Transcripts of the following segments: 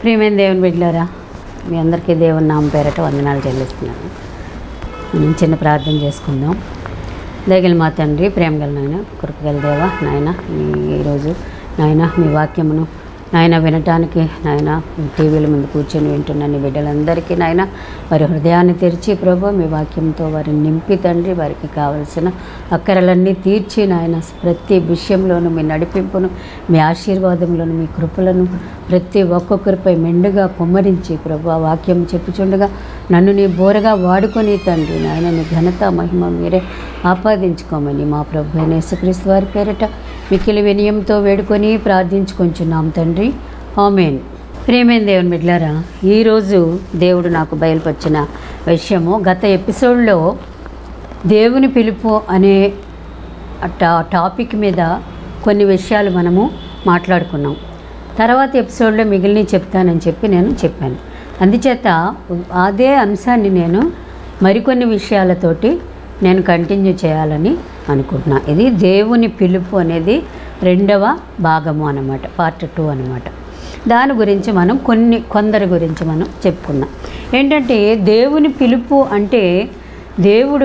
ప్రియమైన దేవుని బిడ్డలారా మీ అందరికీ దేవుని నామ పేరట వందనాలు చెల్లిస్తున్నాను మనం చిన్న ప్రార్థన చేసుకుందాం దయగల మా తండ్రి ప్రేమ గల నాయన కృపగల దేవ నాయన ఈ ఈరోజు నాయన మీ వాక్యమును నాయన వినటానికి నాయన టీవీల ముందు కూర్చొని వింటున్న నీ బిడ్డలందరికీ నాయన వారి హృదయాన్ని తెరిచి ప్రభు మీ వాక్యంతో వారిని నింపి తండ్రి వారికి కావలసిన అక్కరలన్నీ తీర్చి నాయన ప్రతి విషయంలోనూ మీ నడిపింపును మీ ఆశీర్వాదంలోను మీ కృపలను ప్రతి ఒక్కొక్కరిపై మెండుగా కుమ్మరించి ప్రభు ఆ వాక్యం చెప్పుచుండగా నన్ను నీ బోరగా వాడుకొని తండ్రి నాయన నీ ఘనత మహిమ మీరే ఆపాదించుకోమని మా ప్రభు అయిన యేసుక్రీస్తు వారి పేరట మిక్కిలి వినయంతో వేడుకొని ప్రార్థించుకొంచున్నాం తండ్రి ఆమెన్ ప్రేమేం దేవుని బిడ్లారా ఈరోజు దేవుడు నాకు బయలుపరిచిన విషయము గత ఎపిసోడ్లో దేవుని పిలుపు అనే టా టాపిక్ మీద కొన్ని విషయాలు మనము మాట్లాడుకున్నాం తర్వాత ఎపిసోడ్లో మిగిలిన చెప్తానని చెప్పి నేను చెప్పాను అందుచేత అదే అంశాన్ని నేను మరికొన్ని విషయాలతోటి నేను కంటిన్యూ చేయాలని అనుకుంటున్నా ఇది దేవుని పిలుపు అనేది రెండవ భాగము అన్నమాట పార్ట్ టూ అన్నమాట దాని గురించి మనం కొన్ని కొందరి గురించి మనం చెప్పుకున్నాం ఏంటంటే దేవుని పిలుపు అంటే దేవుడు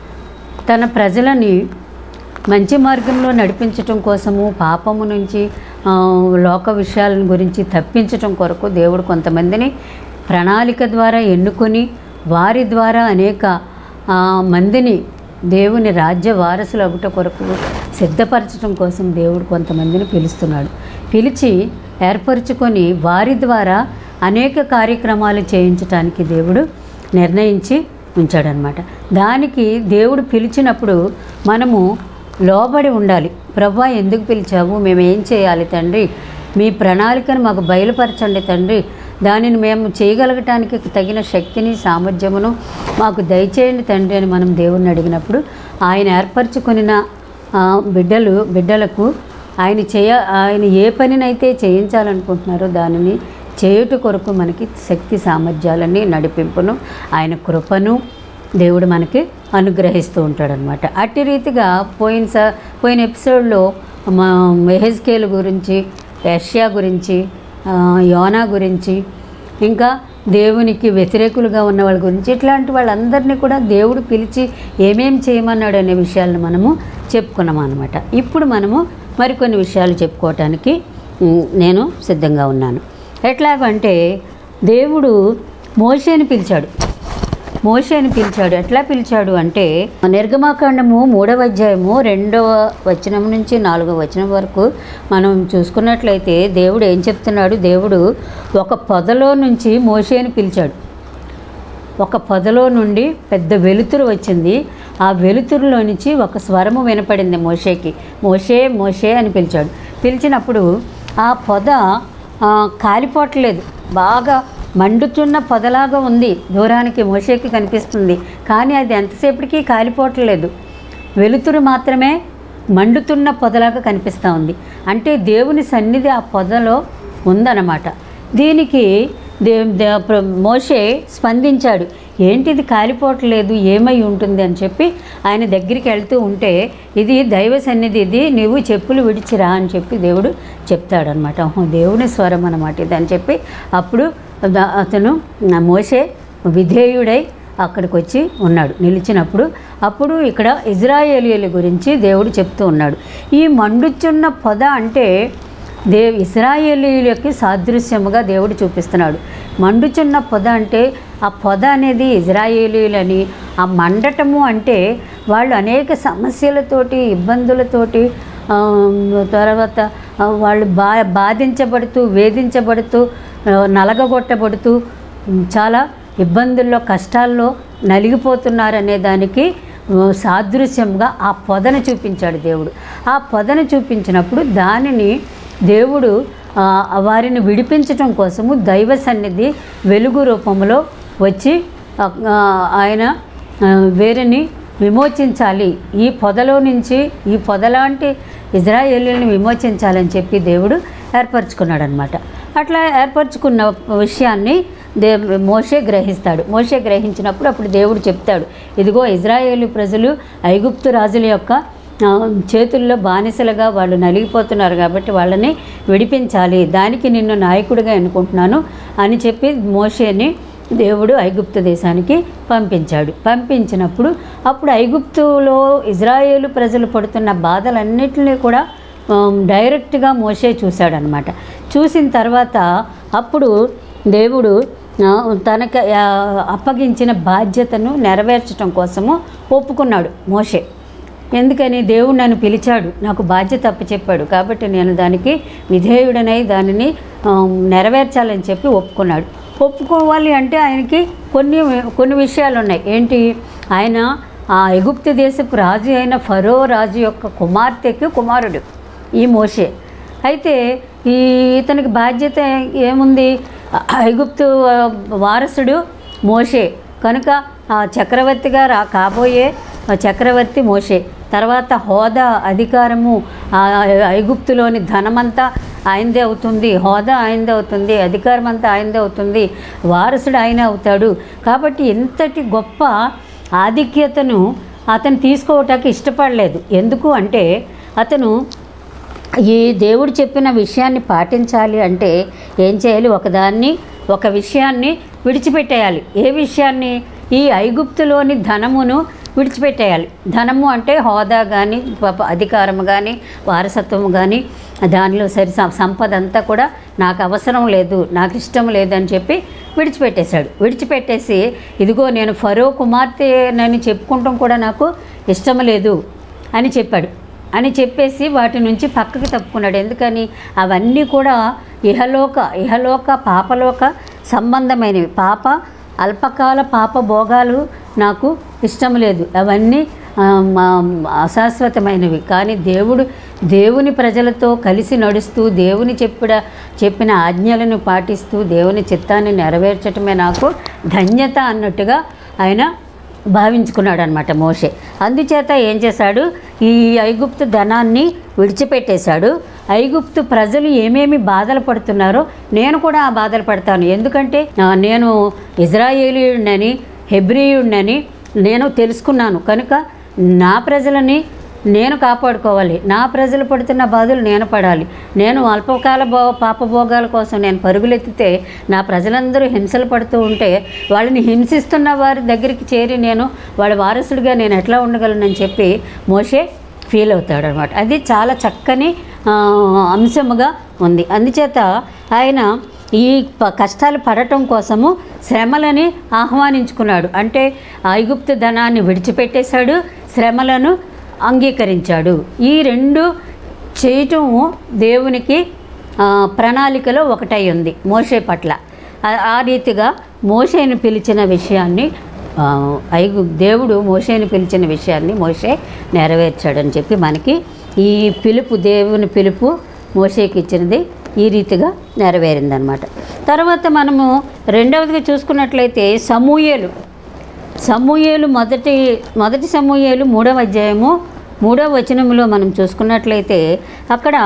తన ప్రజలని మంచి మార్గంలో నడిపించటం కోసము పాపము నుంచి ఆ, లోక విషయాల గురించి తప్పించటం కొరకు దేవుడు కొంతమందిని ప్రణాళిక ద్వారా ఎన్నుకొని వారి ద్వారా అనేక ఆ, మందిని దేవుని రాజ్య వారసులు అగుట కొరకు సిద్ధపరచడం కోసం దేవుడు కొంతమందిని పిలుస్తున్నాడు పిలిచి ఏర్పరచుకొని వారి ద్వారా అనేక కార్యక్రమాలు చేయించటానికి దేవుడు నిర్ణయించి ఉంచాడనమాట దానికి దేవుడు పిలిచినప్పుడు మనము లోబడి ఉండాలి ప్రభా ఎందుకు పిలిచావు మేము ఏం చేయాలి తండ్రి మీ ప్రణాళికను మాకు బయలుపరచండి తండ్రి దానిని మేము చేయగలగటానికి తగిన శక్తిని సామర్థ్యమును మాకు దయచేయండి తండ్రి అని మనం దేవుణ్ణి అడిగినప్పుడు ఆయన ఏర్పరచుకొనిన ఆ, బిడ్డలు బిడ్డలకు ఆయన చేయ ఆయన ఏ పనినైతే చేయించాలనుకుంటున్నారో దానిని చేయుట కొరకు మనకి శక్తి సామర్థ్యాలని నడిపింపును ఆయన కృపను దేవుడు మనకి అనుగ్రహిస్తూ ఉంటాడనమాట అట్టి రీతిగా పోయిన స పోయిన ఎపిసోడ్లో మా మెహెజ్కేల్ గురించి యష్యా గురించి ఆ, యోనా గురించి ఇంకా దేవునికి వ్యతిరేకులుగా ఉన్న వాళ్ళ గురించి ఇట్లాంటి వాళ్ళందరినీ కూడా దేవుడు పిలిచి ఏమేం చేయమన్నాడు అనే విషయాలను మనము చెప్పుకున్నాం అనమాట ఇప్పుడు మనము మరికొన్ని విషయాలు చెప్పుకోవటానికి ఉమ్, నేను సిద్ధంగా ఉన్నాను ఎట్లాగంటే దేవుడు మోషేని పిలిచాడు మోషేని పిలిచాడు ఎట్లా పిలిచాడు అంటే నిర్గమాకాండము మూడవ అధ్యాయము రెండవ వచనం నుంచి నాలుగవ వచనం వరకు మనం చూసుకున్నట్లయితే దేవుడు ఏం చెప్తున్నాడు దేవుడు ఒక పొదలో నుంచి మోషేని పిలిచాడు ఒక పొదలో నుండి పెద్ద వెలుతురు వచ్చింది ఆ వెలుతురులో నుంచి ఒక స్వరము వినపడింది మోషేకి మోషే మోషే అని పిలిచాడు పిలిచినప్పుడు ఆ పొద ఆ, కాలిపోవట్లేదు బాగా మండుతున్న పొదలాగా ఉంది దూరానికి మోషేకి కనిపిస్తుంది కానీ అది ఎంతసేపటికి కాలిపోవట్లేదు వెలుతురు మాత్రమే మండుతున్న పొదలాగా కనిపిస్తూ ఉంది అంటే దేవుని సన్నిధి ఆ పొదలో ఉందన్నమాట దీనికి దే దే- ప్ర- మోషే స్పందించాడు ఏంటిది కాలిపోవట్లేదు ఏమై ఉంటుంది అని చెప్పి ఆయన దగ్గరికి వెళ్తూ ఉంటే ఇది దైవ సన్నిధి ఇది నీవు చెప్పులు విడిచిరా అని చెప్పి దేవుడు చెప్తాడనమాట ఓహో దేవుని స్వరం అనమాట ఇది అని చెప్పి అప్పుడు ద- అతను నా మోషే విధేయుడై అక్కడికి వచ్చి ఉన్నాడు నిలిచినప్పుడు అప్పుడు ఇక్కడ ఇజ్రాయేలీల గురించి దేవుడు చెప్తూ ఉన్నాడు ఈ మండుచున్న పొద అంటే దే ఇస్రాయేలీలకి సాదృశ్యముగా దేవుడు చూపిస్తున్నాడు మండుచున్న పొద అంటే ఆ పొద అనేది ఇజ్రాయేలీలని ఆ మండటము అంటే వాళ్ళు అనేక సమస్యలతోటి ఇబ్బందులతోటి ఆ, తర్వాత ఆ, వాళ్ళు బా బాధించబడుతూ వేధించబడుతూ ఆ, నలగగొట్టబడుతూ ఉమ్, చాలా ఇబ్బందుల్లో కష్టాల్లో నలిగిపోతున్నారనే దానికి ఆ, సాదృశ్యంగా ఆ పొదను చూపించాడు దేవుడు ఆ పొదను చూపించినప్పుడు దానిని దేవుడు ఆ, వారిని విడిపించటం కోసము దైవ సన్నిధి వెలుగు రూపంలో వచ్చి ఆ, ఆ, ఆయన ఆ, వీరిని విమోచించాలి ఈ పొదలో నుంచి ఈ పొదలాంటి ఇజ్రాయేలీని విమోచించాలని చెప్పి దేవుడు ఏర్పరచుకున్నాడు అనమాట అట్లా ఏర్పరచుకున్న విషయాన్ని దే మోషే గ్రహిస్తాడు మోషే గ్రహించినప్పుడు అప్పుడు దేవుడు చెప్తాడు ఇదిగో ఇజ్రాయేలు ప్రజలు ఐగుప్తు రాజుల యొక్క ఆ, చేతుల్లో బానిసలుగా వాళ్ళు నలిగిపోతున్నారు కాబట్టి వాళ్ళని విడిపించాలి దానికి నిన్ను నాయకుడిగా ఎన్నుకుంటున్నాను అని చెప్పి మోషేని దేవుడు ఐగుప్తు దేశానికి పంపించాడు పంపించినప్పుడు అప్పుడు ఐగుప్తులో ఇజ్రాయేలు ప్రజలు పడుతున్న బాధలన్నిటినీ కూడా ఆమ్, డైరెక్ట్గా మోసే చూశాడనమాట చూసిన తర్వాత అప్పుడు దేవుడు ఆ, తనకు ఆ, అప్పగించిన బాధ్యతను నెరవేర్చడం కోసము ఒప్పుకున్నాడు మోషే ఎందుకని దేవుడు నన్ను పిలిచాడు నాకు బాధ్యత అప్పచెప్పాడు కాబట్టి నేను దానికి విధేయుడనై దానిని ఆ, నెరవేర్చాలని చెప్పి ఒప్పుకున్నాడు ఒప్పుకోవాలి అంటే ఆయనకి కొన్ని కొన్ని విషయాలు ఉన్నాయి ఏంటి ఆయన ఆ ఎగుప్తు దేశపు రాజు అయిన ఫరో రాజు యొక్క కుమార్తెకి కుమారుడు ఈ మోషే అయితే ఈ ఇతనికి బాధ్యత ఏముంది ఐగుప్తు ఆ, వారసుడు మోషే కనుక ఆ చక్రవర్తిగా రా కాబోయే ఆ చక్రవర్తి మోషే తర్వాత హోదా అధికారము ఆ ఐగుప్తులోని ధనమంతా ఆయనదే అవుతుంది హోదా ఆయనదే అవుతుంది అధికారం అంతా ఆయనదే అవుతుంది వారసుడు ఆయన అవుతాడు కాబట్టి ఇంతటి గొప్ప ఆధిక్యతను అతను తీసుకోవటానికి ఇష్టపడలేదు ఎందుకు అంటే అతను ఈ దేవుడు చెప్పిన విషయాన్ని పాటించాలి అంటే ఏం చేయాలి ఒకదాన్ని ఒక విషయాన్ని విడిచిపెట్టేయాలి ఏ విషయాన్ని ఈ ఐగుప్తులోని ధనమును విడిచిపెట్టేయాలి ధనము అంటే హోదా కానీ అధికారం కానీ వారసత్వం కానీ దానిలో సరి సం- సంపద అంతా కూడా నాకు అవసరం లేదు నాకు ఇష్టం లేదని చెప్పి విడిచిపెట్టేశాడు విడిచిపెట్టేసి ఇదిగో నేను ఫరో కుమార్తెనని చెప్పుకుంటాం కూడా నాకు ఇష్టం లేదు అని చెప్పాడు అని చెప్పేసి వాటి నుంచి పక్కకి తప్పుకున్నాడు ఎందుకని అవన్నీ కూడా ఇహలోక ఇహలోక పాపలోక సంబంధమైనవి పాప అల్పకాల పాప భోగాలు నాకు ఇష్టం లేదు అవన్నీ ఆ, మా- అశాశ్వతమైనవి కానీ దేవుడు దేవుని ప్రజలతో కలిసి నడుస్తూ దేవుని చెప్పిన చెప్పిన ఆజ్ఞలను పాటిస్తూ దేవుని చిత్తాన్ని నెరవేర్చటమే నాకు ధన్యత అన్నట్టుగా ఆయన భావించుకున్నాడు అనమాట మోషే అందుచేత ఏం చేశాడు ఈ ఐగుప్తు ధనాన్ని విడిచిపెట్టేశాడు ఐగుప్తు ప్రజలు ఏమేమి బాధలు పడుతున్నారో నేను కూడా ఆ బాధలు పడతాను ఎందుకంటే ఆ, నేను ఇజ్రాయేలీయుడినని హెబ్రియుడినని నేను తెలుసుకున్నాను కనుక నా ప్రజలని నేను కాపాడుకోవాలి నా ప్రజలు పడుతున్న బాధలు నేను పడాలి నేను అల్పకాల భో పాపభోగాల కోసం నేను పరుగులెత్తితే నా ప్రజలందరూ హింసలు పడుతూ ఉంటే వాళ్ళని హింసిస్తున్న వారి దగ్గరికి చేరి నేను వాళ్ళ వారసుడిగా నేను ఎట్లా ఉండగలనని చెప్పి మోషే ఫీల్ అవుతాడు అనమాట అది చాలా చక్కని ఆ, అంశముగా ఉంది అందుచేత ఆయన ఈ ప- కష్టాలు పడటం కోసము శ్రమలని ఆహ్వానించుకున్నాడు అంటే ఐగుప్తు ధనాన్ని విడిచిపెట్టేశాడు శ్రమలను అంగీకరించాడు ఈ రెండు చేయటం దేవునికి ఆ, ప్రణాళికలో ఒకటై ఉంది మోషే పట్ల ఆ- ఆ రీతిగా మోషేని పిలిచిన విషయాన్ని ఆ, ఐగు దేవుడు మోషేని పిలిచిన విషయాన్ని మోషే నెరవేర్చాడని చెప్పి మనకి ఈ పిలుపు దేవుని పిలుపు మోషేకి ఇచ్చినది ఈ రీతిగా నెరవేరిందనమాట తర్వాత మనము రెండవదిగా చూసుకున్నట్లయితే సమూయేలు సమూయేలు మొదటి మొదటి సమూయేలు మూడవ అధ్యాయము మూడవ వచనంలో మనం చూసుకున్నట్లయితే అక్కడ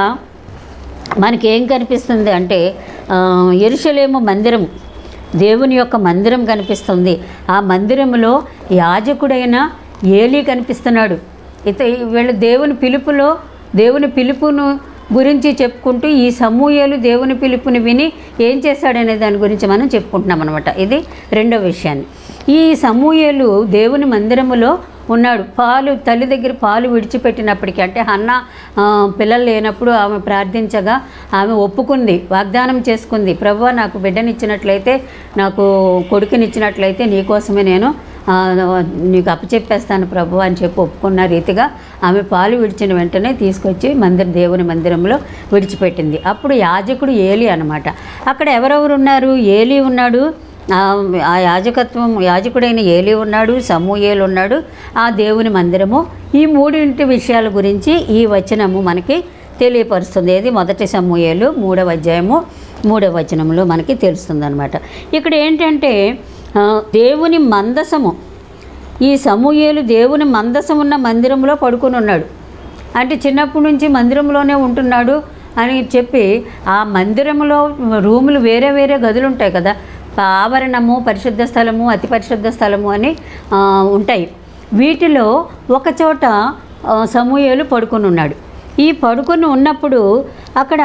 మనకి ఏం కనిపిస్తుంది అంటే ఆ, యెరూషలేము మందిరం దేవుని యొక్క మందిరం కనిపిస్తుంది ఆ మందిరంలో యాజకుడైన ఏలీ కనిపిస్తున్నాడు ఇత వీళ్ళ దేవుని పిలుపులో దేవుని పిలుపును గురించి చెప్పుకుంటూ ఈ సమూహలు దేవుని పిలుపుని విని ఏం చేశాడనే దాని గురించి మనం చెప్పుకుంటున్నాం అనమాట ఇది రెండో విషయాన్ని ఈ సమూహలు దేవుని మందిరములో ఉన్నాడు పాలు తల్లి దగ్గర పాలు విడిచిపెట్టినప్పటికీ అంటే హన్న ఆ, పిల్లలు లేనప్పుడు ఆమె ప్రార్థించగా ఆమె ఒప్పుకుంది వాగ్దానం చేసుకుంది ప్రభు నాకు బిడ్డనిచ్చినట్లయితే నాకు కొడుకునిచ్చినట్లయితే నీకోసమే నేను ఆ, నీకు అప్పచెప్పేస్తాను ప్రభు అని చెప్పి ఒప్పుకున్న రీతిగా ఆమె పాలు విడిచిన వెంటనే తీసుకొచ్చి మందిర దేవుని మందిరంలో విడిచిపెట్టింది అప్పుడు యాజకుడు ఏలి అనమాట అక్కడ ఎవరెవరు ఉన్నారు ఏలి ఉన్నాడు ఆ ఆ యాజకత్వం యాజకుడైన ఏలి ఉన్నాడు సమూయేలు ఉన్నాడు ఆ దేవుని మందిరము ఈ మూడింటి విషయాల గురించి ఈ వచనము మనకి తెలియపరుస్తుంది ఏది మొదటి సమూయేలు మూడవ అధ్యాయము మూడవ వచనంలో మనకి తెలుస్తుంది అనమాట ఇక్కడ ఏంటంటే ఆ, దేవుని మందసము ఈ సమూయేలు దేవుని మందసం ఉన్న మందిరంలో పడుకొని ఉన్నాడు అంటే చిన్నప్పటి నుంచి మందిరంలోనే ఉంటున్నాడు అని చెప్పి ఆ మందిరంలో రూములు వేరే వేరే గదులు ఉంటాయి కదా ఆవరణము పరిశుద్ధ స్థలము అతి పరిశుద్ధ స్థలము అని ఆ, ఉంటాయి వీటిలో ఒక చోట ఆ, సమూయేలు పడుకొని ఉన్నాడు ఈ పడుకొని ఉన్నప్పుడు అక్కడ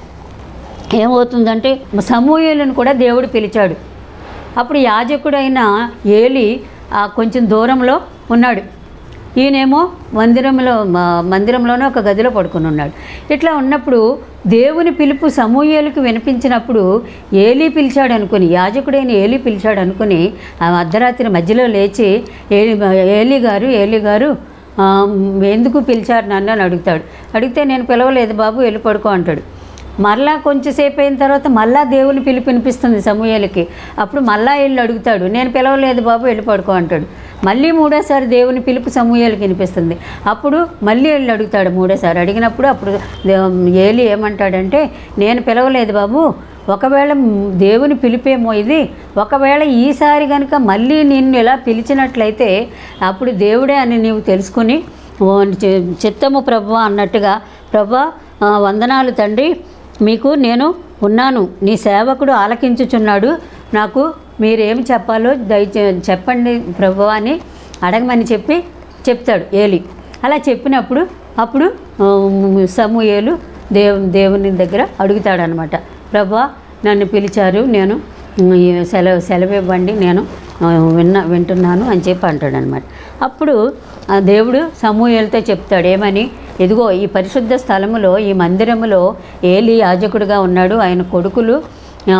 ఏమవుతుందంటే సమూయేలును కూడా దేవుడు పిలిచాడు అప్పుడు యాజకుడైన ఏలి ఆ కొంచెం దూరంలో ఉన్నాడు ఈయనేమో మందిరంలో మ- మందిరంలోనే ఒక గదిలో పడుకుని ఉన్నాడు ఇట్లా ఉన్నప్పుడు దేవుని పిలుపు సమూయేలుకు వినిపించినప్పుడు ఏలీ పిలిచాడు అనుకుని యాజకుడైన ఏలీ పిలిచాడు అనుకుని ఆ అర్ధరాత్రి మధ్యలో లేచి ఏలి ఏలీ గారు ఏలీ గారు ఆ, ఎందుకు పిలిచారు నన్ను అని అడుగుతాడు అడిగితే నేను పిలవలేదు బాబు వెళ్ళి పడుకో అంటాడు మరలా కొంచెంసేపు అయిన తర్వాత మళ్ళా దేవుని పిలుపు వినిపిస్తుంది సమూహలకి అప్పుడు మళ్ళా వెళ్ళి అడుగుతాడు నేను పిలవలేదు బాబు వెళ్ళి పడుకో అంటాడు మళ్ళీ మూడోసారి దేవుని పిలుపు సమూహలకి వినిపిస్తుంది అప్పుడు మళ్ళీ వెళ్ళి అడుగుతాడు మూడోసారి అడిగినప్పుడు అప్పుడు దే- ఏలి ఏమంటాడంటే నేను పిలవలేదు బాబు ఒకవేళ దేవుని పిలిపేమో ఇది ఒకవేళ ఈసారి కనుక మళ్ళీ నిన్ను ఇలా పిలిచినట్లయితే అప్పుడు దేవుడే అని నీవు తెలుసుకుని ఓ చి- చిత్తము ప్రభు అన్నట్టుగా ప్రభా ఆ, వందనాలు తండ్రి మీకు నేను ఉన్నాను నీ సేవకుడు ఆలకించుచున్నాడు నాకు మీరేం చెప్పాలో దయచే చెప్పండి ప్రభు అని అడగమని చెప్పి చెప్తాడు ఏలి అలా చెప్పినప్పుడు అప్పుడు ఆ, సమూయేలు దేవు దేవుని దగ్గర అడుగుతాడనమాట ప్రభా నన్ను పిలిచారు నేను ఉమ్, ఈ సెలవు సెలవు ఇవ్వండి నేను ఆ, విన్న వింటున్నాను అని చెప్పి అంటాడనమాట అప్పుడు ఆ దేవుడు సమూహలతో చెప్తాడు ఏమని ఇదిగో ఈ పరిశుద్ధ స్థలములో ఈ మందిరములో ఏలి యాజకుడిగా ఉన్నాడు ఆయన కొడుకులు ఆ,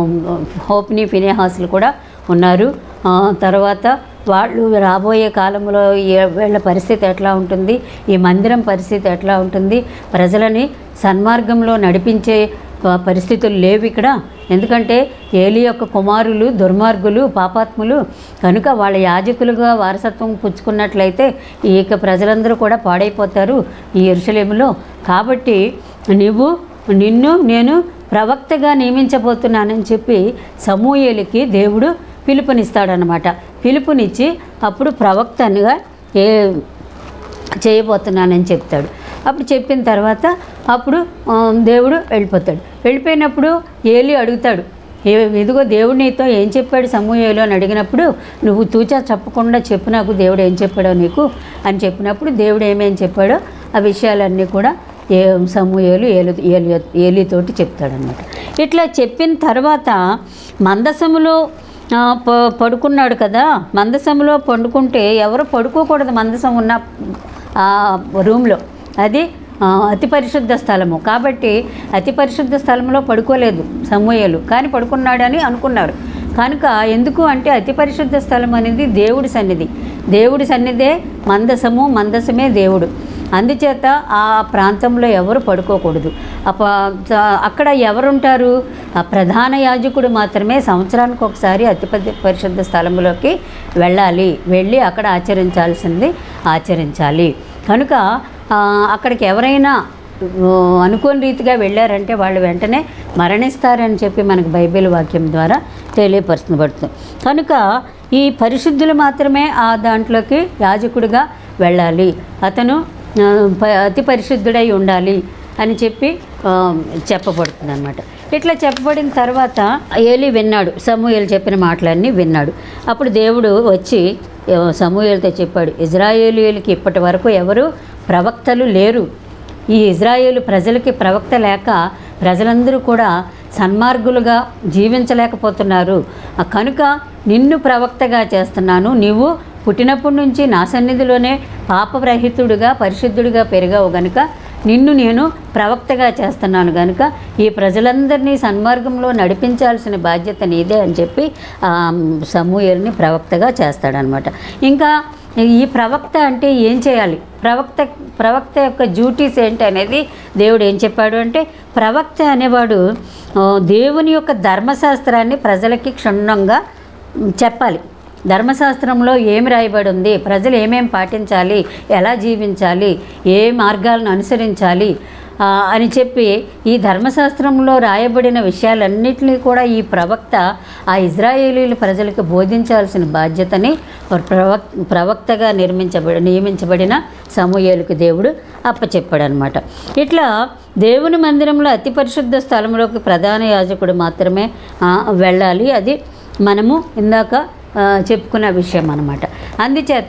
హోప్ని ఫినేహాసులు కూడా ఉన్నారు ఆ, తర్వాత వాళ్ళు రాబోయే కాలంలో ఏ- వీళ్ళ పరిస్థితి ఎట్లా ఉంటుంది ఈ మందిరం పరిస్థితి ఎట్లా ఉంటుంది ప్రజలని సన్మార్గంలో నడిపించే ప- పరిస్థితులు లేవు ఇక్కడ ఎందుకంటే ఏలి యొక్క కుమారులు దుర్మార్గులు పాపాత్ములు కనుక వాళ్ళ యాజకులుగా వారసత్వం పుచ్చుకున్నట్లయితే ఈ యొక్క ప్రజలందరూ కూడా పాడైపోతారు ఈ ఎరుసలేములో కాబట్టి నువ్వు నిన్ను నేను ప్రవక్తగా నియమించబోతున్నానని చెప్పి సమూయేలికి దేవుడు పిలుపునిస్తాడనమాట పిలుపునిచ్చి అప్పుడు ప్రవక్తనుగా ఏ చేయబోతున్నానని చెప్తాడు అప్పుడు చెప్పిన తర్వాత అప్పుడు ఆ, దేవుడు వెళ్ళిపోతాడు వెళ్ళిపోయినప్పుడు ఏలి అడుగుతాడు ఏ ఇదిగో దేవుడు నీతో ఏం చెప్పాడు సమూహేలు అని అడిగినప్పుడు నువ్వు తూచా చెప్పకుండా చెప్పు నాకు దేవుడు ఏం చెప్పాడో నీకు అని చెప్పినప్పుడు దేవుడు ఏమేం చెప్పాడో ఆ విషయాలన్నీ కూడా ఏ సమూహేలు ఏలు ఏలి ఏలితోటి చెప్తాడనమాట ఇట్లా చెప్పిన తర్వాత మందసములో ఆ, ప పడుకున్నాడు కదా మందసంలో పండుకుంటే ఎవరు పడుకోకూడదు మందసం ఉన్న ఆ రూమ్లో అది ఆ, అతి పరిశుద్ధ స్థలము కాబట్టి అతి పరిశుద్ధ స్థలంలో పడుకోలేదు సమూహలు కానీ పడుకున్నాడని అనుకున్నారు కనుక ఎందుకు అంటే అతి పరిశుద్ధ స్థలం అనేది దేవుడి సన్నిధి దేవుడి సన్నిధే మందసము మందసమే దేవుడు అందుచేత ఆ ప్రాంతంలో ఎవరు పడుకోకూడదు అప చ- అక్కడ ఎవరుంటారు ఆ ప్రధాన యాజకుడు మాత్రమే సంవత్సరానికి ఒకసారి అతి పెద్ద పరిశుద్ధ స్థలంలోకి వెళ్ళాలి వెళ్ళి అక్కడ ఆచరించాల్సింది ఆచరించాలి కనుక ఆ, అక్కడికి ఎవరైనా ఆ, అనుకోని రీతిగా వెళ్ళారంటే వాళ్ళు వెంటనే మరణిస్తారని చెప్పి మనకు బైబిల్ వాక్యం ద్వారా తెలియపరచబడుతుంది కనుక ఈ పరిశుద్ధులు మాత్రమే ఆ దాంట్లోకి యాజకుడిగా వెళ్ళాలి అతను ఆ, ప- అతి పరిశుద్ధుడై ఉండాలి అని చెప్పి ఆ, చెప్పబడుతుంది అనమాట ఇట్లా చెప్పబడిన తర్వాత ఏలి విన్నాడు సమూహలు చెప్పిన మాటలన్నీ విన్నాడు అప్పుడు దేవుడు వచ్చి ఆ, సమూయేలుతో చెప్పాడు ఇజ్రాయేలీలకి ఇప్పటి వరకు ఎవరు ప్రవక్తలు లేరు ఈ ఇజ్రాయేలు ప్రజలకి ప్రవక్త లేక ప్రజలందరూ కూడా సన్మార్గులుగా జీవించలేకపోతున్నారు ఆ కనుక నిన్ను ప్రవక్తగా చేస్తున్నాను నీవు పుట్టినప్పటి నుంచి నా సన్నిధిలోనే పాపరహితుడుగా పరిశుద్ధుడిగా పెరిగావు గనుక నిన్ను నేను ప్రవక్తగా చేస్తున్నాను గనుక ఈ ప్రజలందరినీ సన్మార్గంలో నడిపించాల్సిన బాధ్యత నీదే అని చెప్పి ఆ, సమూయేలుని ప్రవక్తగా చేస్తాడనమాట ఇంకా ఈ ప్రవక్త అంటే ఏం చేయాలి ప్రవక్త ప్రవక్త యొక్క డ్యూటీస్ ఏంటి అనేది దేవుడు ఏం చెప్పాడు అంటే ప్రవక్త అనేవాడు ఆ, దేవుని యొక్క ధర్మశాస్త్రాన్ని ప్రజలకి క్షుణ్ణంగా చెప్పాలి ధర్మశాస్త్రంలో ఏమి రాయబడి ఉంది ప్రజలు ఏమేం పాటించాలి ఎలా జీవించాలి ఏ మార్గాలను అనుసరించాలి ఆ, అని చెప్పి ఈ ధర్మశాస్త్రంలో రాయబడిన విషయాలన్నింటినీ కూడా ఈ ప్రవక్త ఆ ఇజ్రాయేలీల ప్రజలకు బోధించాల్సిన బాధ్యతని ప్రవక్ ప్రవక్తగా నిర్మించబడి నియమించబడిన సమూహేలకు దేవుడు అప్పచెప్పాడనమాట ఇట్లా దేవుని మందిరంలో అతి పరిశుద్ధ స్థలంలోకి ప్రధాన యాజకుడు మాత్రమే ఆ, వెళ్ళాలి అది మనము ఇందాక ఆ, చెప్పుకున్న విషయం అనమాట అందుచేత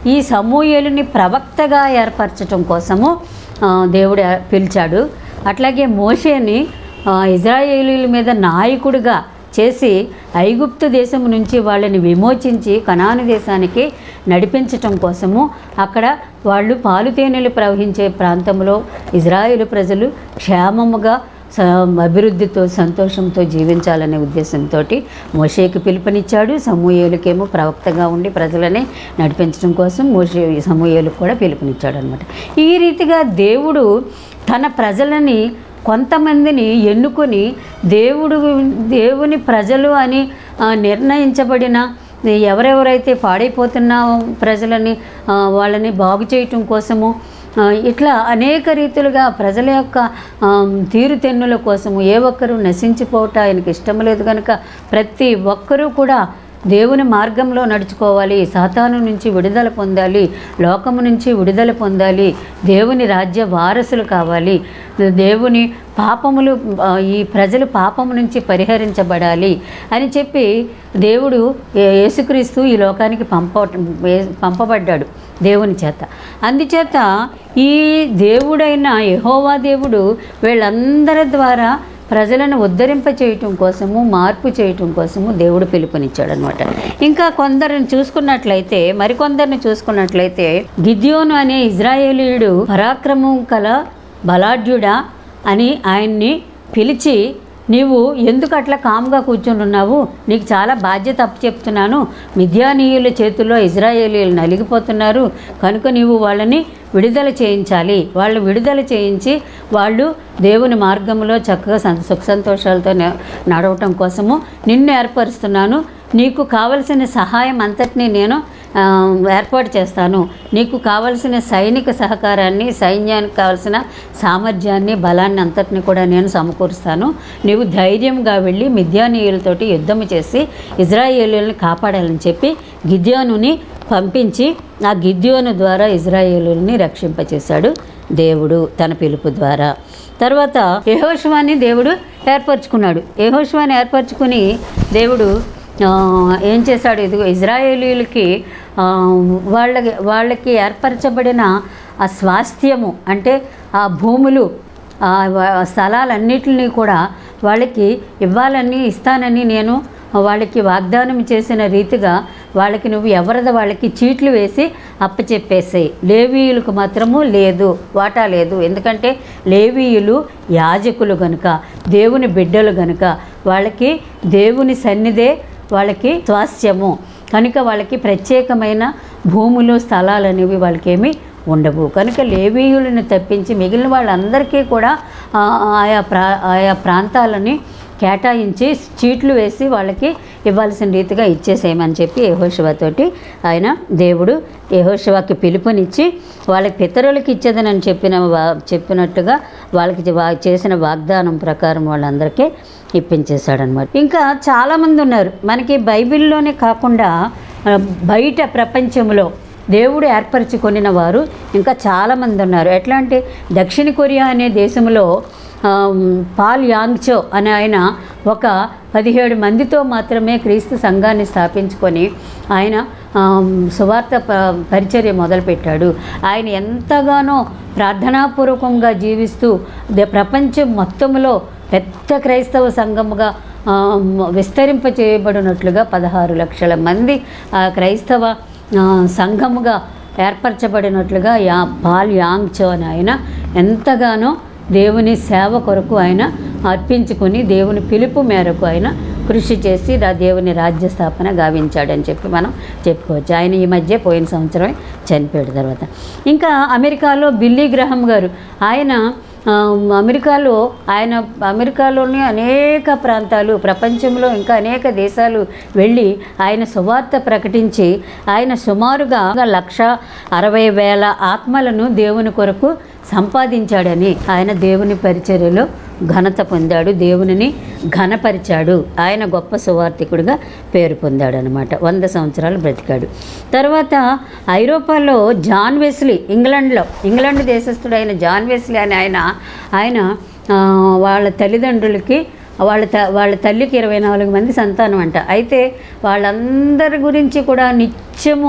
ఈ సమూయేలుని ప్రవక్తగా ఏర్పరచటం కోసము ఆ, దేవుడు ఏ- పిలిచాడు అట్లాగే మోషేని ఆ, ఇజ్రాయేలీల మీద నాయకుడిగా చేసి ఐగుప్తు దేశం నుంచి వాళ్ళని విమోచించి కనాను దేశానికి నడిపించటం కోసము అక్కడ వాళ్ళు పాలుతేనెలు ప్రవహించే ప్రాంతంలో ఇజ్రాయేలు ప్రజలు క్షేమముగా స- అభివృద్ధితో సంతోషంతో జీవించాలనే ఉద్దేశంతో మోషేకి పిలుపునిచ్చాడు సమూహేలుకేమో ప్రవక్తగా ఉండి ప్రజలని నడిపించడం కోసం మోషే సమూహేలకు కూడా పిలుపునిచ్చాడు అనమాట ఈ రీతిగా దేవుడు తన ప్రజలని కొంతమందిని ఎన్నుకొని దేవుడు దేవుని ప్రజలు అని ఆ, నిర్ణయించబడిన ఎవరెవరైతే పాడైపోతున్న ప్రజలని ఆ, వాళ్ళని బాగు చేయటం కోసము ఆ, ఇట్లా అనేక రీతులుగా ప్రజల యొక్క ఆ, తీరుతెన్నుల కోసము ఏ ఒక్కరూ నశించిపోవటం ఆయనకి ఇష్టం లేదు కనుక ప్రతి ఒక్కరూ కూడా దేవుని మార్గంలో నడుచుకోవాలి సాతాను నుంచి విడుదల పొందాలి లోకము నుంచి విడుదల పొందాలి దేవుని రాజ్య వారసులు కావాలి దేవుని పాపములు ఆ, ఈ ప్రజలు పాపము నుంచి పరిహరించబడాలి అని చెప్పి దేవుడు ఏ- యేసుక్రీస్తు ఈ లోకానికి పంప ఏ- పంపబడ్డాడు దేవుని చేత అందుచేత ఈ దేవుడైన యెహోవా దేవుడు వీళ్ళందరి ద్వారా ప్రజలను ఉద్ధరింప చేయటం కోసము మార్పు చేయటం కోసము దేవుడు పిలుపునిచ్చాడు అనమాట ఇంకా కొందరిని చూసుకున్నట్లయితే మరికొందరిని చూసుకున్నట్లయితే గిద్యోను అనే ఇజ్రాయేలీయుడు పరాక్రమం కల బలాఢ్యుడా అని ఆయన్ని పిలిచి నీవు ఎందుకు అట్లా కామ్గా కూర్చొని ఉన్నావు నీకు చాలా బాధ్యత అప్పచెప్తున్నాను మిథ్యానీయుల చేతుల్లో ఇజ్రాయేలీలు నలిగిపోతున్నారు కనుక నీవు వాళ్ళని విడుదల చేయించాలి వాళ్ళు విడుదల చేయించి వాళ్ళు దేవుని మార్గంలో చక్కగా సం- సుఖ సంతోషాలతో న- నడవటం కోసము నిన్ను ఏర్పరుస్తున్నాను నీకు కావలసిన సహాయం అంతటినీ నేను ఆ, ఏర్పాటు చేస్తాను నీకు కావలసిన సైనిక సహకారాన్ని సైన్యానికి కావలసిన సామర్థ్యాన్ని బలాన్ని అంతటిని కూడా నేను సమకూరుస్తాను నీవు ధైర్యంగా వెళ్ళి మిథ్యానీయులతోటి యుద్ధం చేసి ఇజ్రాయేలీలను కాపాడాలని చెప్పి గిద్యోనుని పంపించి ఆ గిద్యోను ద్వారా ఇజ్రాయేలుని రక్షింపచేశాడు దేవుడు తన పిలుపు ద్వారా తర్వాత యెహోషువాని దేవుడు ఏర్పరచుకున్నాడు యెహోషువాని ఏర్పరచుకుని దేవుడు ఆ, ఏం చేశాడు ఇదిగో ఇజ్రాయేలీలకి ఆ, వాళ్ళకి వాళ్ళకి ఏర్పరచబడిన ఆ స్వాస్థ్యము అంటే ఆ భూములు ఆ వ- స్థలాలన్నిటిని కూడా వాళ్ళకి ఇవ్వాలని ఇస్తానని నేను వాళ్ళకి వాగ్దానం చేసిన రీతిగా వాళ్ళకి నువ్వు ఎవరిద వాళ్ళకి చీట్లు వేసి అప్పచెప్పేసాయి లేవీయులకు మాత్రము లేదు వాటా లేదు ఎందుకంటే లేవీయులు యాజకులు గనుక దేవుని బిడ్డలు గనుక వాళ్ళకి దేవుని సన్నిధే వాళ్ళకి స్వాస్థ్యము కనుక వాళ్ళకి ప్రత్యేకమైన భూములు స్థలాలు అనేవి వాళ్ళకేమీ ఉండవు కనుక లేవీయులను తప్పించి మిగిలిన వాళ్ళందరికీ కూడా ఆ, ఆయా ప్రా ఆయా ప్రాంతాలని కేటాయించి చీట్లు వేసి వాళ్ళకి ఇవ్వాల్సిన రీతిగా ఇచ్చేసేయమని చెప్పి యహోశివతోటి ఆయన దేవుడు యహోశివకి పిలుపునిచ్చి వాళ్ళకి పితరులకి ఇచ్చేదనని చెప్పిన వా- చెప్పినట్టుగా వాళ్ళకి వా- చేసిన వాగ్దానం ప్రకారం వాళ్ళందరికీ ఇప్పించేశాడనమాట ఇంకా చాలామంది ఉన్నారు మనకి బైబిల్లోనే కాకుండా ఆ, బయట ప్రపంచంలో దేవుడు ఏర్పరచుకొనిన వారు ఇంకా చాలామంది ఉన్నారు ఎట్లా అంటే దక్షిణ కొరియా అనే దేశంలో ఆమ్, పాల్ యాంగ్చో అనే ఆయన ఒక పదిహేడు మందితో మాత్రమే క్రీస్తు సంఘాన్ని స్థాపించుకొని ఆయన ఆమ్, సువార్త ప పరిచర్య మొదలుపెట్టాడు ఆయన ఎంతగానో ప్రార్థనాపూర్వకంగా జీవిస్తూ ద- ప్రపంచం మొత్తంలో పెద్ద క్రైస్తవ సంఘముగా ఆమ్, విస్తరింప చేయబడినట్లుగా పదహారు లక్షల మంది ఆ క్రైస్తవ ఆ, సంఘముగా ఏర్పరచబడినట్లుగా యా పాల్ యాంగ్చో అని ఆయన ఎంతగానో దేవుని సేవ కొరకు ఆయన అర్పించుకొని దేవుని పిలుపు మేరకు ఆయన కృషి చేసి రా దేవుని రాజ్య స్థాపన గావించాడని చెప్పి మనం చెప్పుకోవచ్చు ఆయన ఈ మధ్య పోయిన సంవత్సరమే చనిపోయాడు తర్వాత ఇంకా అమెరికాలో బిల్లీ గ్రహం గారు ఆయన ఆ, అమెరికాలో ఆయన అమెరికాలోని అనేక ప్రాంతాలు ప్రపంచంలో ఇంకా అనేక దేశాలు వెళ్ళి ఆయన సువార్త ప్రకటించి ఆయన సుమారుగా లక్ష అరవై వేల ఆత్మలను దేవుని కొరకు సంపాదించాడని ఆయన దేవుని పరిచర్యలో ఘనత పొందాడు దేవునిని ఘనపరిచాడు ఆయన గొప్ప సువార్థికుడిగా పేరు పొందాడు అనమాట వంద సంవత్సరాలు బ్రతికాడు తర్వాత ఐరోపాలో జాన్ వెస్లీ ఇంగ్లాండ్లో ఇంగ్లాండ్ దేశస్థుడైన జాన్ వెస్లీ అని ఆయన ఆయన ఆ, వాళ్ళ తల్లిదండ్రులకి వాళ్ళ త వాళ్ళ తల్లికి ఇరవై నాలుగు మంది సంతానం అంట అయితే వాళ్ళందరి గురించి కూడా నిత్యము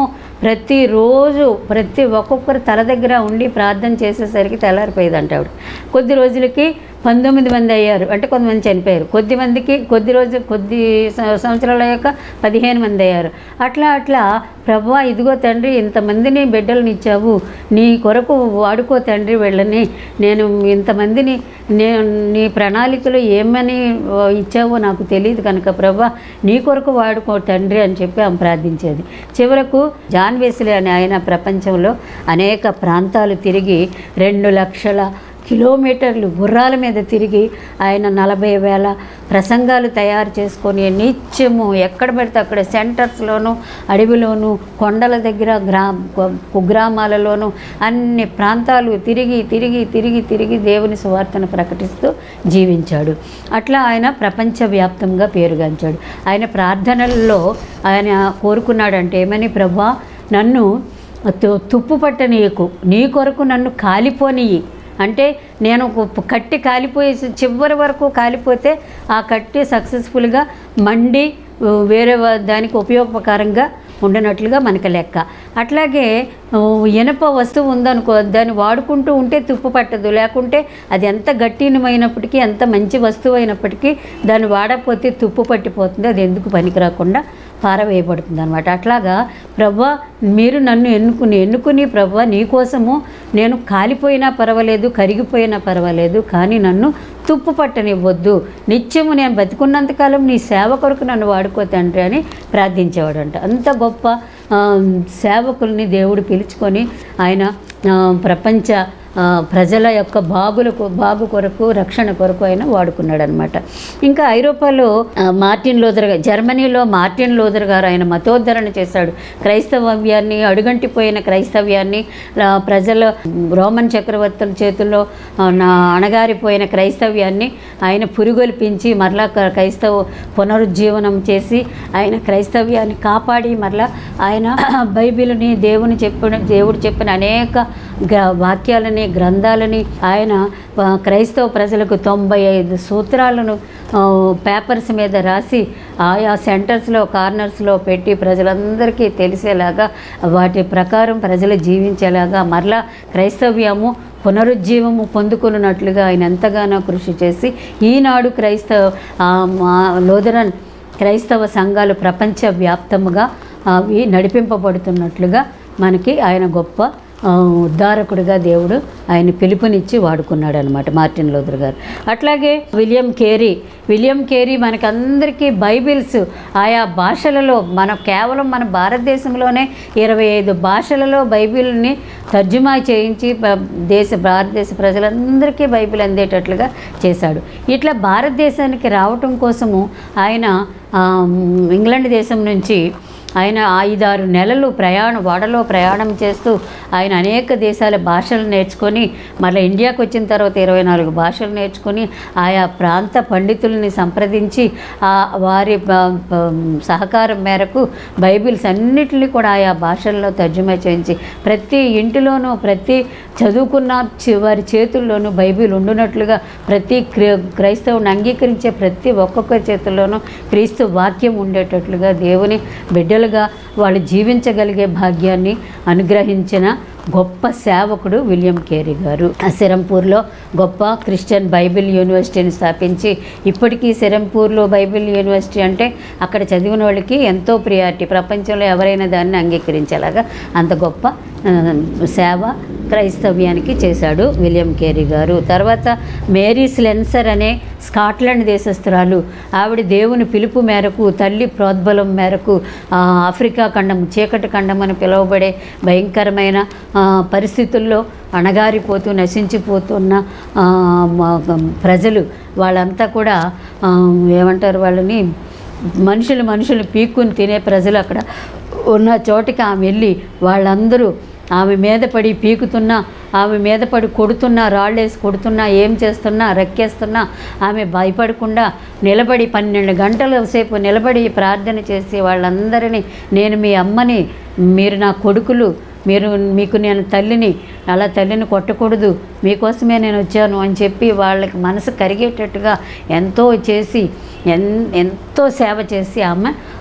ప్రతిరోజు ప్రతి ఒక్కొక్కరు తల దగ్గర ఉండి ప్రార్థన చేసేసరికి తెల్లారిపోయేదంట ఆవిడ కొద్ది రోజులకి పంతొమ్మిది మంది అయ్యారు అంటే కొంతమంది చనిపోయారు కొద్ది మందికి కొద్ది రోజు కొద్ది సం- సంవత్సరాల యొక్క పదిహేను మంది అయ్యారు అట్లా అట్లా ప్రభా ఇదిగో తండ్రి ఇంతమందిని బిడ్డలను ఇచ్చావు నీ కొరకు వాడుకో తండ్రి వీళ్ళని నేను ఇంతమందిని నేను నీ ప్రణాళికలో ఏమని ఆ, ఇచ్చావో నాకు తెలియదు కనుక ప్రభా నీ కొరకు వాడుకో తండ్రి అని చెప్పి ఆమె ప్రార్థించేది చివరకు జాన్ వెస్లీ అనే ఆయన ప్రపంచంలో అనేక ప్రాంతాలు తిరిగి రెండు లక్షల కిలోమీటర్లు గుర్రాల మీద తిరిగి ఆయన నలభై వేల ప్రసంగాలు తయారు చేసుకొని నిత్యము ఎక్కడ పడితే అక్కడ సెంటర్స్లోను అడవిలోను కొండల దగ్గర గ్రా కు- కుగ్రామాలలోను అన్ని ప్రాంతాలు తిరిగి తిరిగి తిరిగి తిరిగి దేవుని సువార్తను ప్రకటిస్తూ జీవించాడు అట్లా ఆయన ప్రపంచవ్యాప్తంగా పేరుగాంచాడు ఆయన ప్రార్థనల్లో ఆయన కోరుకున్నాడంటే ఏమని ప్రభా నన్ను తు- తుప్పు పట్టనీయకు నీ కొరకు నన్ను కాలిపోనియి అంటే నేను ఒక కట్టి కాలిపోయి చివరి వరకు కాలిపోతే ఆ కట్టి సక్సెస్ఫుల్గా మండి ఉ, వేరే వా- దానికి ఉపయోగకరంగా ఉండనట్లుగా మనకి లెక్క అట్లాగే ఉ, ఇనప వస్తువు ఉందనుకో దాన్ని వాడుకుంటూ ఉంటే తుప్పు పట్టదు లేకుంటే అది ఎంత గట్టినమైనప్పటికీ ఎంత మంచి వస్తువు అయినప్పటికీ దాన్ని వాడకపోతే తుప్పు పట్టిపోతుంది అది ఎందుకు పనికి రాకుండా పారవేయబడుతుంది అనమాట అట్లాగా ప్రభా మీరు నన్ను ఎన్నుకుని ఎన్నుకుని ప్రభా నీకోసము నేను కాలిపోయినా పర్వాలేదు కరిగిపోయినా పర్వాలేదు కానీ నన్ను తుప్పు పట్టనివ్వద్దు నిత్యము నేను బతికున్నంతకాలం నీ సేవ కొరకు నన్ను వాడుకో తండ్రి అని ప్రార్థించేవాడంట అంత గొప్ప ఆ, సేవకుల్ని దేవుడు పిలుచుకొని ఆయన ఆ, ప్రపంచ ఆ, ప్రజల యొక్క బాగులకు బాగు కొరకు రక్షణ కొరకు ఆయన వాడుకున్నాడు అనమాట ఇంకా ఐరోపాలో ఆ, మార్టిన్ లోదర్ గా- జర్మనీలో మార్టిన్ లోదర్ గారు ఆయన మతోద్ధరణ చేశాడు క్రైస్తవ్యాన్ని అడుగంటిపోయిన క్రైస్తవ్యాన్ని ఆ, ప్రజల రోమన్ చక్రవర్తుల చేతుల్లో ఆ, నా అణగారిపోయిన క్రైస్తవ్యాన్ని ఆయన పురుగొల్పించి మరలా క్ర- క్రైస్తవ పునరుజ్జీవనం చేసి ఆయన క్రైస్తవ్యాన్ని కాపాడి మరలా ఆయన బైబిల్ని దేవుని చెప్పిన దేవుడు చెప్పిన అనేక గ్ర- వాక్యాలని గ్రంథాలని ఆయన ఆ, క్రైస్తవ ప్రజలకు తొంభై ఐదు సూత్రాలను ఆ, పేపర్స్ మీద రాసి ఆయా సెంటర్స్లో కార్నర్స్లో పెట్టి ప్రజలందరికీ తెలిసేలాగా వాటి ప్రకారం ప్రజలు జీవించేలాగా మరలా క్రైస్తవ్యము పునరుజ్జీవము పొందుకున్నట్లుగా ఆయన ఎంతగానో కృషి చేసి ఈనాడు క్రైస్తవ ఆ, మా లోదరన్ క్రైస్తవ సంఘాలు ప్రపంచవ్యాప్తముగా అవి నడిపింపబడుతున్నట్లుగా మనకి ఆయన గొప్ప ఆ, ఉద్ధారకుడిగా దేవుడు ఆయన పిలుపునిచ్చి వాడుకున్నాడు అనమాట మార్టిన్ లోదర్ గారు అట్లాగే విలియం కేరీ విలియం కేరీ మనకందరికీ బైబిల్స్ ఆయా భాషలలో మన కేవలం మన భారతదేశంలోనే ఇరవై ఐదు భాషలలో బైబిల్ని తర్జుమా చేయించి ప- దేశ భారతదేశ ప్రజలందరికీ బైబిల్ అందేటట్లుగా చేశాడు ఇట్లా భారతదేశానికి రావటం కోసము ఆయన ఆ, ఇంగ్లాండ్ దేశం నుంచి ఆయన ఐదారు నెలలు ప్రయాణం ఓడలో ప్రయాణం చేస్తూ ఆయన అనేక దేశాల భాషలు నేర్చుకొని మళ్ళీ ఇండియాకి వచ్చిన తర్వాత ఇరవై నాలుగు భాషలు నేర్చుకొని ఆయా ప్రాంత పండితుల్ని సంప్రదించి ఆ వారి ప- ప- సహకారం మేరకు బైబిల్స్ అన్నిటిని కూడా ఆయా భాషల్లో తర్జుమా చేయించి ప్రతి ఇంటిలోనూ ప్రతి చదువుకున్న చి- వారి చేతుల్లోనూ బైబిల్ ఉండునట్లుగా ప్రతి క్రి- క్రైస్తవుని అంగీకరించే ప్రతి ఒక్కొక్క చేతుల్లోనూ క్రీస్తు వాక్యం ఉండేటట్లుగా దేవుని బిడ్డలుగా వాళ్ళు జీవించగలిగే భాగ్యాన్ని అనుగ్రహించిన గొప్ప సేవకుడు విలియం కేరీ గారు ఆ సిరంపూర్లో గొప్ప క్రిస్టియన్ బైబిల్ యూనివర్సిటీని స్థాపించి ఇప్పటికీ సిరంపూర్లో బైబిల్ యూనివర్సిటీ అంటే అక్కడ చదివిన వాళ్ళకి ఎంతో ప్రియారిటీ ప్రపంచంలో ఎవరైనా దాన్ని అంగీకరించేలాగా అంత గొప్ప ఆ, సేవ క్రైస్తవ్యానికి చేశాడు విలియం కేరీ గారు తర్వాత మేరీ స్లెన్సర్ అనే స్కాట్లాండ్ దేశస్థురాలు ఆవిడ దేవుని పిలుపు మేరకు తల్లి ప్రోద్బలం మేరకు ఆ, ఆఫ్రికా ఖండం చీకటి ఖండం అని పిలువబడే భయంకరమైన ఆ, పరిస్థితుల్లో అణగారిపోతూ నశించిపోతున్న ఆ, మ- ప్రజలు వాళ్ళంతా కూడా ఆ, ఏమంటారు వాళ్ళని మనుషులు మనుషులు పీక్కుని తినే ప్రజలు అక్కడ ఉన్న చోటికి ఆమె వెళ్ళి వాళ్ళందరూ ఆమె మీద పడి పీకుతున్నా ఆమె మీద పడి కొడుతున్నా రాళ్ళేసి కొడుతున్నా ఏం చేస్తున్నా రెక్కేస్తున్నా ఆమె భయపడకుండా నిలబడి పన్నెండు గంటల సేపు నిలబడి ప్రార్థన చేసి వాళ్ళందరినీ నేను మీ అమ్మని మీరు నా కొడుకులు మీరు మీకు నేను తల్లిని అలా తల్లిని కొట్టకూడదు మీకోసమే నేను వచ్చాను అని చెప్పి వాళ్ళకి మనసు కరిగేటట్టుగా ఎంతో చేసి ఎన్ ఎంతో సేవ చేసి ఆమె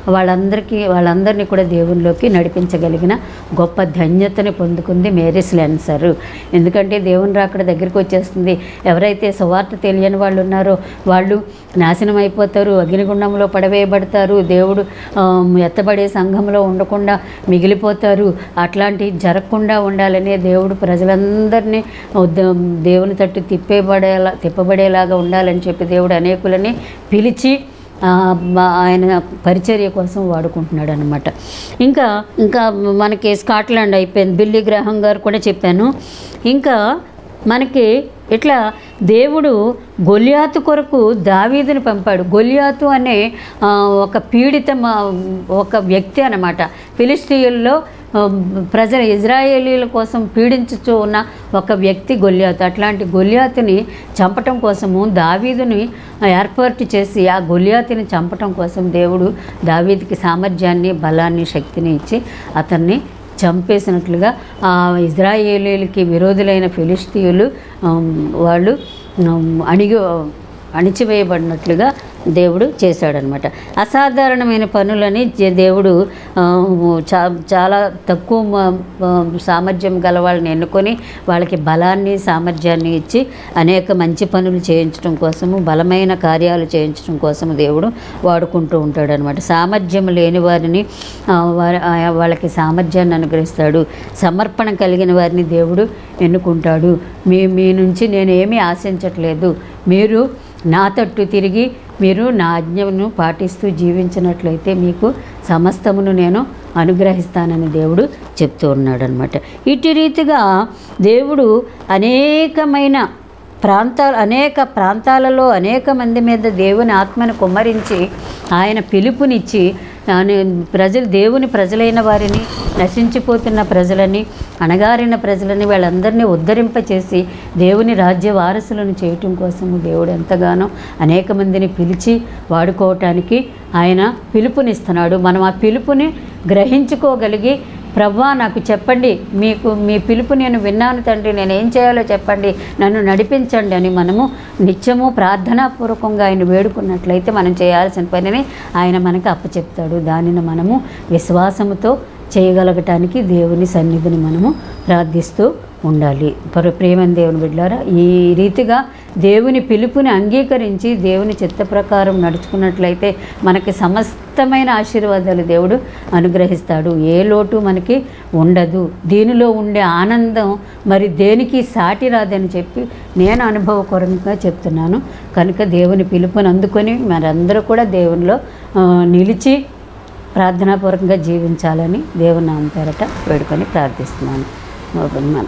వాళ్ళందరికీ వాళ్ళందరినీ కూడా దేవునిలోకి నడిపించగలిగిన గొప్ప ధన్యతని పొందుకుంది మేరీ స్లెన్సర్ ఎందుకంటే దేవుని రాకడ దగ్గరికి వచ్చేస్తుంది ఎవరైతే సువార్త తెలియని వాళ్ళు ఉన్నారో వాళ్ళు నాశనం అయిపోతారు అగ్నిగుండంలో పడవేయబడతారు దేవుడు ఆమ్, ఎత్తబడే సంఘంలో ఉండకుండా మిగిలిపోతారు అట్లాంటి జరగకుండా ఉండాలనే దేవుడు ప్రజలందరినీ ఉద్ద- దేవుని తట్టు తిప్పేబడేలా తిప్పబడేలాగా ఉండాలని చెప్పి దేవుడు అనేకులని పిలిచి ఆ, మా- ఆయన పరిచర్య కోసం వాడుకుంటున్నాడు అనమాట ఇంకా ఇంకా మనకి స్కాట్లాండ్ అయిపోయింది బిల్లీ గ్రహం గారు కూడా చెప్పాను ఇంకా మనకి ఇట్లా దేవుడు గొలియాతు కొరకు దావీదుని పంపాడు గొలియాతు అనే ఆ, ఒక పీడిత మ- ఒక వ్యక్తి అనమాట ఫిలిస్టీయుల్లో ఆ, ప్రజల ఇజ్రాయేలీల కోసం పీడించుతూ ఉన్న ఒక వ్యక్తి గొల్యాతు అట్లాంటి గొల్యాతుని చంపటం కోసము దావీదుని ఏర్పాటు చేసి ఆ గొల్యాతుని చంపటం కోసం దేవుడు దావీదుకి సామర్థ్యాన్ని బలాన్ని శక్తిని ఇచ్చి అతన్ని చంపేసినట్లుగా ఆ ఇజ్రాయేలీలకి విరోధులైన ఫిలిస్తీయులు ఆమ్, వాళ్ళు ఆమ్, అణిగి అణిచివేయబడినట్లుగా దేవుడు చేశాడనమాట అసాధారణమైన పనులని జే- దేవుడు ఆ, చా చాలా తక్కువ మ- మ- సామర్థ్యం గల వాళ్ళని ఎన్నుకొని వాళ్ళకి బలాన్ని సామర్థ్యాన్ని ఇచ్చి అనేక మంచి పనులు చేయించడం కోసము బలమైన కార్యాలు చేయించడం కోసము దేవుడు వాడుకుంటూ ఉంటాడు అనమాట సామర్థ్యం లేని వారిని ఆ, వారి ఆ, వాళ్ళకి సామర్థ్యాన్ని అనుగ్రహిస్తాడు సమర్పణ కలిగిన వారిని దేవుడు ఎన్నుకుంటాడు మీ మీ నుంచి నేను ఏమీ ఆశించట్లేదు మీరు నా తట్టు తిరిగి మీరు నా ఆజ్ఞను పాటిస్తూ జీవించినట్లయితే మీకు సమస్తమును నేను అనుగ్రహిస్తానని దేవుడు చెప్తూ ఉన్నాడు అనమాట ఇటు రీతిగా దేవుడు అనేకమైన ప్రాంతాలు అనేక ప్రాంతాలలో అనేక మంది మీద దేవుని ఆత్మను కుమ్మరించి ఆయన పిలుపునిచ్చి ఆయన ప్రజలు దేవుని ప్రజలైన వారిని నశించిపోతున్న ప్రజలని అణగారిన ప్రజలని వాళ్ళందరినీ ఉద్ధరింపచేసి దేవుని రాజ్య వారసులను చేయటం కోసము దేవుడు ఎంతగానో అనేక మందిని పిలిచి వాడుకోవటానికి ఆయన పిలుపునిస్తున్నాడు మనం ఆ పిలుపుని గ్రహించుకోగలిగి ప్రవ్వా నాకు చెప్పండి మీకు మీ పిలుపు నేను విన్నాను తండ్రి నేను ఏం చేయాలో చెప్పండి నన్ను నడిపించండి అని మనము నిత్యము ప్రార్థనాపూర్వకంగా ఆయన వేడుకున్నట్లయితే మనం చేయాల్సిన పనిని ఆయన మనకు అప్పచెప్తాడు దానిని మనము విశ్వాసముతో చేయగలగటానికి దేవుని సన్నిధిని మనము ప్రార్థిస్తూ ఉండాలి పర ప్రేమని దేవుని బిడ్డారా ఈ రీతిగా దేవుని పిలుపుని అంగీకరించి దేవుని చిత్త ప్రకారం నడుచుకున్నట్లయితే మనకి సమస్తమైన ఆశీర్వాదాలు దేవుడు అనుగ్రహిస్తాడు ఏ లోటు మనకి ఉండదు దీనిలో ఉండే ఆనందం మరి దేనికి సాటి రాదని చెప్పి నేను అనుభవపూర్వకంగా చెప్తున్నాను కనుక దేవుని పిలుపుని అందుకొని మరందరూ కూడా దేవునిలో ఆ, నిలిచి ప్రార్థనాపూర్వకంగా జీవించాలని దేవుని నామ పేరట వేడుకొని ప్రార్థిస్తున్నాను మన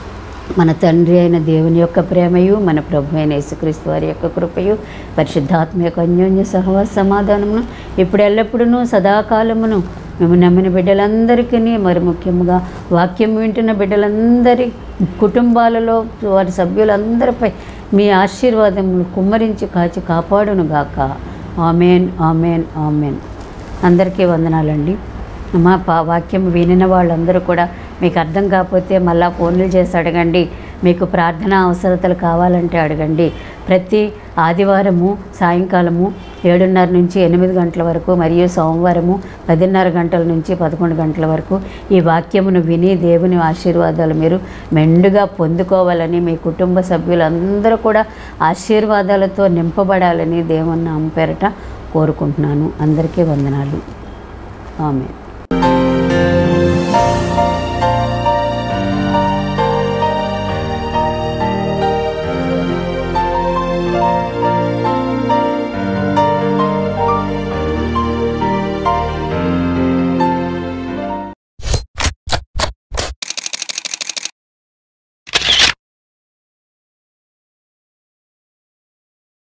మన తండ్రి అయిన దేవుని యొక్క ప్రేమయు మన ప్రభు అయిన యేసుక్రీస్తు వారి యొక్క కృపయు పరిశుద్ధాత్మ యొక్క అన్యోన్య సహవాస సమాధానమును ఇప్పుడు ఎల్లప్పుడూ సదాకాలమును మేము నమ్మిన బిడ్డలందరికీ మరి ముఖ్యంగా వాక్యం వింటున్న బిడ్డలందరి కుటుంబాలలో వారి సభ్యులందరిపై మీ ఆశీర్వాదములు కుమ్మరించి కాచి కాపాడును గాక ఆమెన్ ఆమెన్ ఆమెన్ అందరికీ వందనాలండి మా పా వాక్యం వినిన వాళ్ళందరూ కూడా మీకు అర్థం కాకపోతే మళ్ళా ఫోన్లు చేసి అడగండి మీకు ప్రార్థన అవసరతలు కావాలంటే అడగండి ప్రతి ఆదివారము సాయంకాలము ఏడున్నర నుంచి ఎనిమిది గంటల వరకు మరియు సోమవారము పదిన్నర గంటల నుంచి పదకొండు గంటల వరకు ఈ వాక్యమును విని దేవుని ఆశీర్వాదాలు మీరు మెండుగా పొందుకోవాలని మీ కుటుంబ సభ్యులందరూ కూడా ఆశీర్వాదాలతో నింపబడాలని దేవుని నామ పేరట కోరుకుంటున్నాను అందరికీ వందనాలు ఆమె